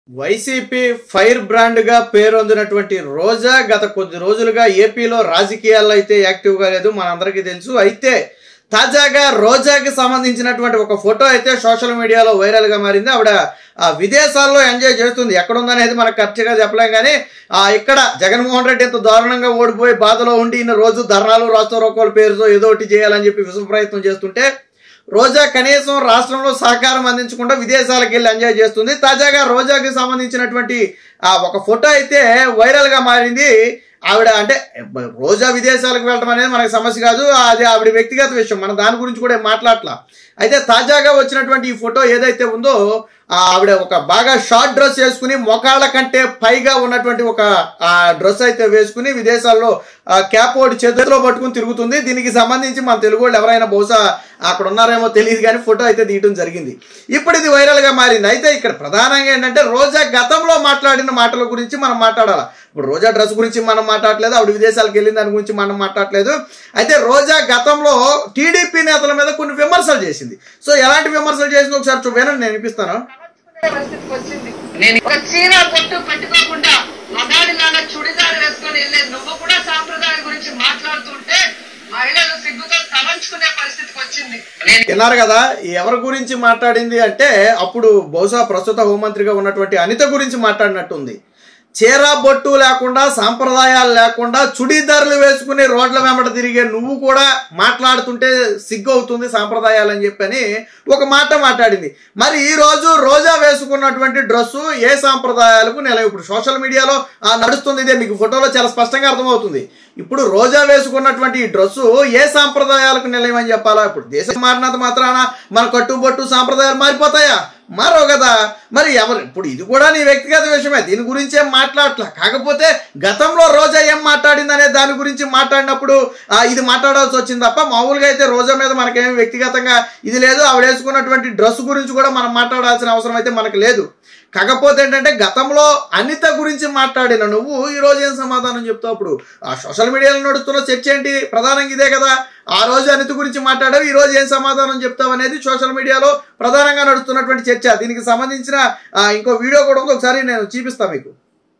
YCP fire brand గా పేరొందినటువంటి రోజా గత కొద్ది రోజులుగా ఏపీలో రాజకీయాల్లో అయితే యాక్టివ్ గా లేదు మనందరికీ తెలుసు అయితే తాజాగా రోజాకి సంబంధించినటువంటి ఒక ఫోటో అయితే సోషల్ మీడియాలో వైరల్ గా మారింది ఆవిడ ఆ, విదేశాల్లో ఎంజాయ్ చేస్తుంది ఎక్కడుందనేది మనకు ఖర్చుగా చెప్పలేం కానీ ఆ, ఇక్కడ జగన్మోహన్ రెడ్డి ఎంత దారుణంగా ఓడిపోయి బాధలో ఉండి ఈయన రోజు ధర్నాలు రాష్ట్ర పేరుతో ఏదో ఒకటి చేయాలని చెప్పి విశ్వ ప్రయత్నం చేస్తుంటే రోజా కనీసం రాష్ట్రంలో సహకారం అందించకుండా విదేశాలకు వెళ్ళి ఎంజాయ్ చేస్తుంది తాజాగా రోజాకి సంబంధించినటువంటి ఆ ఒక ఫోటో అయితే వైరల్ గా మారింది ఆవిడ అంటే రోజా విదేశాలకు వెళ్ళడం అనేది మనకి సమస్య కాదు అది ఆవిడ వ్యక్తిగత విషయం మనం దాని గురించి కూడా ఏం మాట్లాడలా అయితే తాజాగా వచ్చినటువంటి ఈ ఫోటో ఏదైతే ఉందో ఆ ఆవిడ ఒక బాగా షార్ట్ డ్రెస్ వేసుకుని మొకాళ్ళ కంటే పైగా ఉన్నటువంటి ఒక ఆ డ్రెస్ అయితే వేసుకుని విదేశాల్లో ఆ క్యాప్ ఒకటి చేతిలో పట్టుకుని తిరుగుతుంది దీనికి సంబంధించి మన తెలుగు వాళ్ళు ఎవరైనా బహుశా అక్కడ ఉన్నారేమో తెలియదు కానీ ఫోటో అయితే తీయడం జరిగింది ఇప్పుడు ఇది వైరల్ గా మారింది అయితే ఇక్కడ ప్రధానంగా ఏంటంటే రోజా గతంలో మాట్లాడిన మాటల గురించి మనం మాట్లాడాలి ఇప్పుడు రోజా డ్రెస్ గురించి మనం మాట్లాడలేదు ఆవిడ విదేశాలకు వెళ్ళిన దాని గురించి మనం మాట్లాడలేదు అయితే రోజా గతంలో టీడీపీ నేతల మీద కొన్ని విమర్శలు చేసింది సో ఎలాంటి విమర్శలు చేసింది ఒకసారి చూ- వినండి నేను వినిపిస్తాను పరిస్థితికి వచ్చింది నేను ఒక చీర పొట్టు పెట్టుకోకుండా మగాడిలాగా చుడిదారు వేసుకొని వెళ్ళేది నువ్వు కూడా సాంప్రదాయం గురించి మాట్లాడుతుంటే మహిళలు సిగ్గుతో తలంచుకునే పరిస్థితికి వచ్చింది నేను విన్నారు కదా ఎవరి గురించి మాట్లాడింది అంటే అప్పుడు బహుశా ప్రస్తుత హోంమంత్రిగా ఉన్నటువంటి అనిత గురించి మాట్లాడినట్టుంది చీర బొట్టు లేకుండా సాంప్రదాయాలు లేకుండా చుడీదారులు వేసుకుని రోడ్ల వెంబట తిరిగే నువ్వు కూడా మాట్లాడుతుంటే సిగ్గు అవుతుంది సాంప్రదాయాలు అని చెప్పని ఒక మాట మాట్లాడింది మరి ఈ రోజు రోజా వేసుకున్నటువంటి డ్రెస్సు ఏ సాంప్రదాయాలకు నెల ఇప్పుడు సోషల్ మీడియాలో ఆ, నడుస్తుంది ఇదే మీకు ఫోటోలో చాలా స్పష్టంగా అర్థమవుతుంది ఇప్పుడు రోజా వేసుకున్నటువంటి ఈ డ్రెస్సు ఏ సాంప్రదాయాలకు నిలయమని చెప్పాలా ఇప్పుడు దేశం మారినంత మాత్రాన మన కట్టుబొట్టు సాంప్రదాయాలు మారిపోతాయా మారో కదా మరి ఎవరు ఇప్పుడు ఇది కూడా నీ వ్యక్తిగత విషయమే దీని గురించి ఏం మాట్లాడట్లా కాకపోతే గతంలో రోజా ఏం మాట్లాడింది అనే దాని గురించి మాట్లాడినప్పుడు ఆ, ఇది మాట్లాడాల్సి వచ్చింది తప్ప మామూలుగా అయితే రోజా మీద మనకేం వ్యక్తిగతంగా ఇది లేదు ఆవిడ వేసుకున్నటువంటి డ్రెస్ గురించి కూడా మనం మాట్లాడాల్సిన అవసరం అయితే మనకు లేదు కాకపోతే ఏంటంటే గతంలో అనిత గురించి మాట్లాడిన నువ్వు ఈ రోజు ఏం సమాధానం చెప్తావు అప్పుడు ఆ సోషల్ మీడియాలో నడుస్తున్న చర్చ ఏంటి ప్రధానంగా ఇదే కదా ఆ రోజు అనిత గురించి మాట్లాడావు ఈ రోజు ఏం సమాధానం చెప్తావు అనేది సోషల్ మీడియాలో ప్రధానంగా నడుస్తున్నటువంటి చర్చ దీనికి సంబంధించిన ఆ, ఇంకో వీడియో కూడా ఉంది ఒకసారి నేను చూపిస్తాను మీకు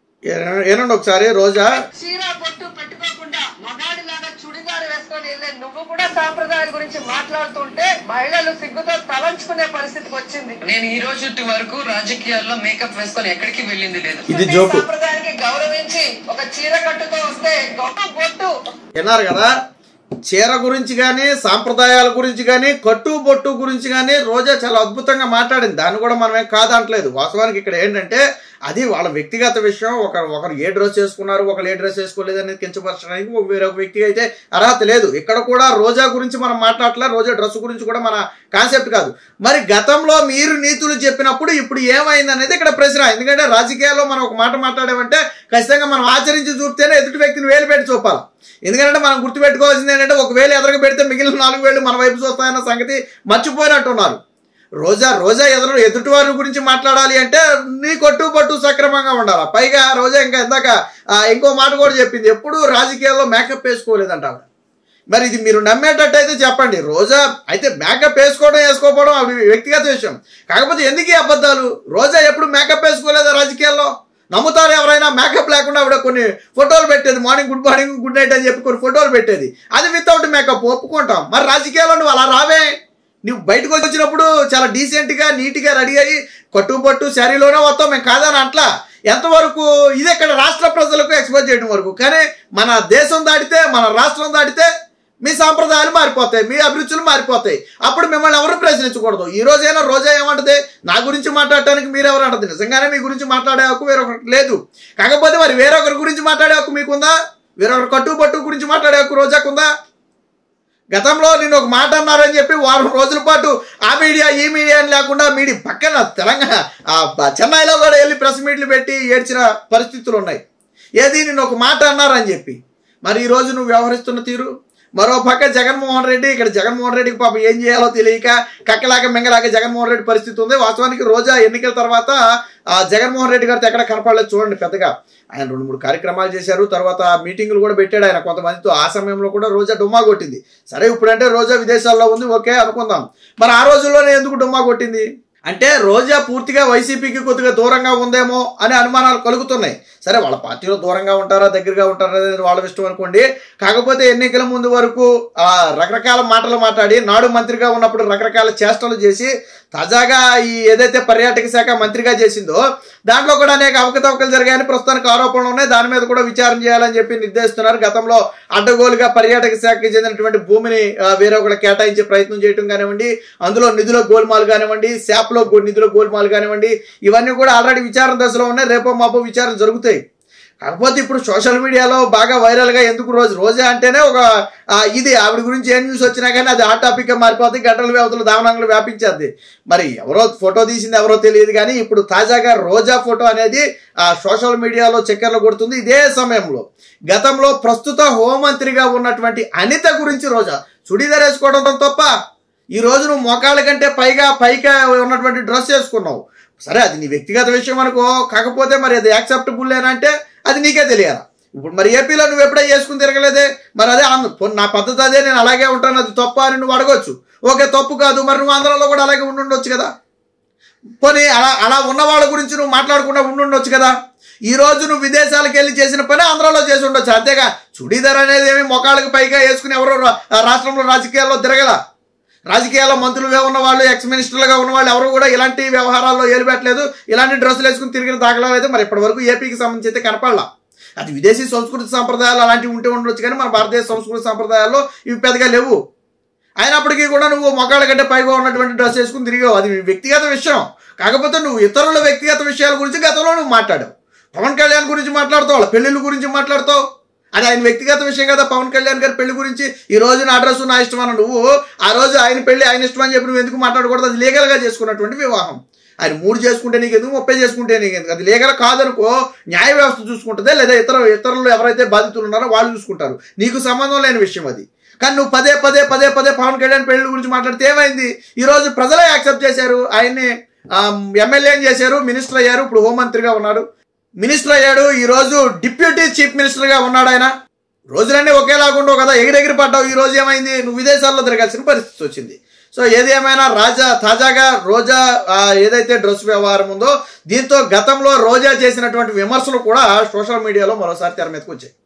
ఏ- ఏనండి ఒకసారి రోజా చీర పొట్టు పెట్టుకోకుండా మగాడిలాగా చుడిదారు వేసుకొని వెళ్ళేది నువ్వు కూడా సాంప్రదాయం గురించి మాట్లాడుతుంటే మహిళలు సిగ్గుతో తలంచుకునే పరిస్థితికి వచ్చింది నేను ఈ రోజు వరకు రాజకీయాల్లో మేకప్ వేసుకొని ఎక్కడికి వెళ్ళింది లేదు ఇది జోకు. సాంప్రదాయానికి గౌరవించి ఒక చీర కట్టుతో వస్తే గొప్ప బొట్టు విన్నారు కదా చీర గురించి కానీ సాంప్రదాయాల గురించి కానీ కట్టు బొట్టు గురించి కానీ రోజా చాలా అద్భుతంగా మాట్లాడింది దాన్ని కూడా మనం ఏం కాదంటలేదు వాస్తవానికి ఇక్కడ ఏంటంటే అది వాళ్ళ వ్యక్తిగత విషయం ఒక ఒకరు ఏ డ్రెస్ వేసుకున్నారు ఒకరు ఏ డ్రెస్ వేసుకోలేదు అనేది కించపరచడానికి ఒక వేరొక వ్యక్తికి అయితే అర్హత లేదు ఇక్కడ కూడా రోజా గురించి మనం మాట్లాడలే రోజా డ్రెస్ గురించి కూడా మన కాన్సెప్ట్ కాదు మరి గతంలో మీరు నీతులు చెప్పినప్పుడు ఇప్పుడు ఏమైంది అనేది ఇక్కడ ప్రశ్న ఎందుకంటే రాజకీయాల్లో మనం ఒక మాట మాట్లాడామంటే ఖచ్చితంగా మనం ఆచరించి చూపితేనే ఎదుటి వ్యక్తిని వేలు పెట్టి చూపాలి ఎందుకంటే మనం గుర్తుపెట్టుకోవాల్సింది ఏంటంటే ఒక వేలు ఎదరగ పెడితే మిగిలిన నాలుగు వేలు మన వైపు చూస్తాయన్న సంగతి మర్చిపోయినట్టున్నారు రోజా రోజా ఎదురు ఎదుటి వారి గురించి మాట్లాడాలి అంటే నీ కొట్టు పట్టు సక్రమంగా ఉండాలి పైగా రోజా ఇంకా ఇందాక ఆ, ఇంకో మాట కూడా చెప్పింది ఎప్పుడు రాజకీయాల్లో మేకప్ వేసుకోలేదంట ఆవిడ మరి ఇది మీరు నమ్మేటట్టు అయితే చెప్పండి రోజా అయితే మేకప్ వేసుకోవడం వేసుకోకపోవడం అవి వ్యక్తిగత విషయం కాకపోతే ఎందుకు ఈ అబద్ధాలు రోజా ఎప్పుడు మేకప్ వేసుకోలేదా రాజకీయాల్లో నమ్ముతారు ఎవరైనా మేకప్ లేకుండా ఆవిడ కొన్ని ఫోటోలు పెట్టేది morning good morning good night అని చెప్పి కొన్ని ఫోటోలు పెట్టేది అది వితౌట్ మేకప్ ఒప్పుకుంటాం మరి రాజకీయాల్లో నువ్వు అలా రావే నువ్వు బయటకు వచ్చినప్పుడు చాలా డీసెంట్గా నీట్గా రెడీ అయ్యి కట్టుబట్టు శారీలోనే వస్తాం మేము కాదని అట్లా ఎంతవరకు ఇది ఇక్కడ రాష్ట్ర ప్రజలకు ఎక్స్పోజ్ చేయడం వరకు కానీ మన దేశం దాటితే మన రాష్ట్రం దాటితే మీ సాంప్రదాయాలు మారిపోతాయి మీ అభిరుచులు మారిపోతాయి అప్పుడు మిమ్మల్ని ఎవరు ప్రశ్నించకూడదు ఈ రోజైనా రోజా ఏమంటది నా గురించి మాట్లాడటానికి మీరెవరు అంటది నిజంగానే మీ గురించి మాట్లాడే హక్కు వేరొకరికి లేదు కాకపోతే మరి వేరొకరి గురించి మాట్లాడే హక్కు మీకుందా వేరొకరు కట్టుబట్టు గురించి మాట్లాడే హక్కు రోజాకుందా గతంలో నేను ఒక మాట అన్నారని చెప్పి వారం రోజుల పాటు ఆ మీడియా ఈ మీడియా అని లేకుండా మీడియా పక్కన తెలంగాణ ఆ బ- చెన్నైలో కూడా వెళ్ళి ప్రెస్ మీట్లు పెట్టి ఏడ్చిన పరిస్థితులు ఉన్నాయి ఏది నేను ఒక మాట అన్నారని చెప్పి మరి ఈ రోజు నువ్వు వ్యవహరిస్తున్న తీరు మరో పక్క జగన్మోహన్ రెడ్డి ఇక్కడ జగన్మోహన్ రెడ్డికి పాపం ఏం చేయాలో తెలియక కక్కలాక మెంగలాక జగన్మోహన్ రెడ్డి పరిస్థితి ఉంది వాస్తవానికి రోజా ఎన్నికల తర్వాత ఆ జగన్మోహన్ రెడ్డి గారితో ఎక్కడ కనపడలేదు చూడండి పెద్దగా ఆయన రెండు మూడు కార్యక్రమాలు చేశారు తర్వాత మీటింగులు కూడా పెట్టాడు ఆయన కొంతమందితో ఆ సమయంలో కూడా రోజా డుమ్మా కొట్టింది సరే ఇప్పుడంటే రోజా విదేశాల్లో ఉంది ఓకే అనుకుందాం మరి ఆ రోజుల్లోనే ఎందుకు డుమ్మా కొట్టింది అంటే రోజా పూర్తిగా వైసీపీకి కొద్దిగా దూరంగా ఉందేమో అనే అనుమానాలు కలుగుతున్నాయి సరే వాళ్ళ పార్టీలో దూరంగా ఉంటారా దగ్గరగా ఉంటారా అనేది వాళ్ళ ఇష్టం అనుకోండి కాకపోతే ఎన్నికల ముందు వరకు ఆ రకరకాల మాటలు మాట్లాడి నాడు మంత్రిగా ఉన్నప్పుడు రకరకాల చేష్టలు చేసి తాజాగా ఈ ఏదైతే పర్యాటక శాఖ మంత్రిగా చేసిందో దాంట్లో కూడా అనేక అవకతవకలు జరిగాయని ప్రస్తుతానికి ఆరోపణలు ఉన్నాయి దాని మీద కూడా విచారణ చేయాలని చెప్పి నిర్దేశిస్తున్నారు గతంలో అడ్డగోలుగా పర్యాటక శాఖకి చెందినటువంటి భూమిని ఆ, వేరే ఒకటి కేటాయించే ప్రయత్నం చేయడం కానివ్వండి అందులో నిధుల గోల్మాల్ కానివ్వండి శాప్లో గో- నిధుల గోల్మాల్ కానివ్వండి ఇవన్నీ కూడా ఆల్రెడీ విచారణ దశలో ఉన్నాయి రేపో మాపో విచారణ జరుగుతాయి కాకపోతే ఇప్పుడు సోషల్ మీడియాలో బాగా వైరల్గా ఎందుకు రోజు రోజా అంటేనే ఒక ఆ, ఇది ఆవిడ గురించి ఏ న్యూస్ వచ్చినా కానీ అది హాట్ టాపిక్గా మారిపోతుంది గంటల వ్యవధులు దావనంగా వ్యాపించేది మరి ఎవరో ఫోటో తీసింది ఎవరో తెలియదు కానీ ఇప్పుడు తాజాగా రోజా ఫోటో అనేది ఆ సోషల్ మీడియాలో చక్కర్లు కొడుతుంది ఇదే సమయంలో గతంలో ప్రస్తుత హోంమంత్రిగా ఉన్నటువంటి అనిత గురించి రోజా చుడీదార్ వేసుకోవడం తప్ప ఈ రోజు నువ్వు మోకాళ్ళ కంటే పైగా పైగా ఉన్నటువంటి డ్రెస్ వేసుకున్నావు సరే అది నీ వ్యక్తిగత విషయం అనుకో కాకపోతే మరి అది యాక్సెప్టబుల్ అంటే అది నీకే తెలియాలి ఇప్పుడు మరి ఏపీలో నువ్వు ఎప్పుడై చేసుకుని తిరగలేదే మరి అదే ఆంధ్ర- పోనీ నా పద్ధతి అదే నేను అలాగే ఉంటాను అది తప్ప అని నువ్వు అడగొచ్చు ఓకే తప్పు కాదు మరి నువ్వు ఆంధ్రాలో కూడా అలాగే ఉండుండొచ్చు కదా పోనీ అలా అలా ఉన్న వాళ్ళ గురించి నువ్వు మాట్లాడకుండా ఉండుండొచ్చు కదా ఈ రోజు నువ్వు విదేశాలకు వెళ్ళి చేసిన పని ఆంధ్రాలో చేసి ఉండొచ్చు అంతేగా చుడీదార్ అనేది ఏమి మొకాళ్ళకి పైగా వేసుకుని ఎవరో రా- ఆ రాష్ట్రంలో రాజకీయాల్లో తిరగల రాజకీయాల్లో మంత్రులుగా ఉన్న వాళ్ళు ఎక్స్ మినిస్టర్లుగా ఉన్న వాళ్ళు ఎవరు కూడా ఇలాంటి వ్యవహారాల్లో ఏలిపెట్టలేదు ఇలాంటి డ్రెస్సులు వేసుకుని తిరిగిన దాఖలాలు అయితే మరి ఇప్పటి వరకు ఏపీకి సంబంధించి అయితే కనపడలా అది విదేశీ సంస్కృతి సాంప్రదాయాలు అలాంటివి ఉంటే ఉండొచ్చు కానీ మన భారతదేశ సంస్కృతి సాంప్రదాయాల్లో ఇవి పెద్దగా లేవు అయినప్పటికీ కూడా నువ్వు మొగాళ్ళ కంటే పైగా ఉన్నటువంటి డ్రెస్ వేసుకుని తిరిగావు అది నీ వ్యక్తిగత విషయం కాకపోతే నువ్వు ఇతరుల వ్యక్తిగత విషయాల గురించి గతంలో నువ్వు మాట్లాడావు పవన్ కళ్యాణ్ గురించి మాట్లాడుతావు వాళ్ళ పెళ్ళిళ్ళ గురించి మాట్లాడతావు అది ఆయన వ్యక్తిగత విషయం కదా పవన్ కళ్యాణ్ గారి పెళ్లి గురించి ఈ రోజు నా అడ్రస్ నా ఇష్టం అన్న నువ్వు ఆ రోజు ఆయన పెళ్లి ఆయన ఇష్టం అని చెప్పి నువ్వు ఎందుకు మాట్లాడకూడదు అది లీగల్గా చేసుకున్నటువంటి వివాహం ఆయన మూడు చేసుకుంటే నీకు ఎందుకు ముప్పై చేసుకుంటే నీకు ఎందుకు అది లీగల్ కాదనుకో న్యాయ వ్యవస్థ చూసుకుంటుందే లేదా ఇతర ఇతరులు ఎవరైతే బాధితులు ఉన్నారో వాళ్ళు చూసుకుంటారు నీకు సంబంధం లేని విషయం అది కానీ నువ్వు పదే పదే పదే పదే పవన్ కళ్యాణ్ పెళ్లి గురించి మాట్లాడితే ఏమైంది ఈ రోజు ప్రజలే యాక్సెప్ట్ చేశారు ఆయన్ని ఎమ్మెల్యే చేశారు మినిస్టర్ అయ్యారు ఇప్పుడు హోంమంత్రిగా ఉన్నాడు మినిస్టర్ అయ్యాడు ఈ రోజు డిప్యూటీ చీఫ్ మినిస్టర్గా ఉన్నాడు ఆయన రోజులన్నీ ఒకేలాగుండవు కదా ఎగిరెగిరి పడ్డావు ఈ రోజు ఏమైంది నువ్వు విదేశాల్లో తిరగాల్సిన పరిస్థితి వచ్చింది సో ఏది ఏమైనా రాజా తాజాగా రోజా ఆ, ఏదైతే డ్రెస్ వ్యవహారం ఉందో దీంతో గతంలో రోజా చేసినటువంటి విమర్శలు కూడా సోషల్ మీడియాలో మరోసారి తెర మీదకి వచ్చాయి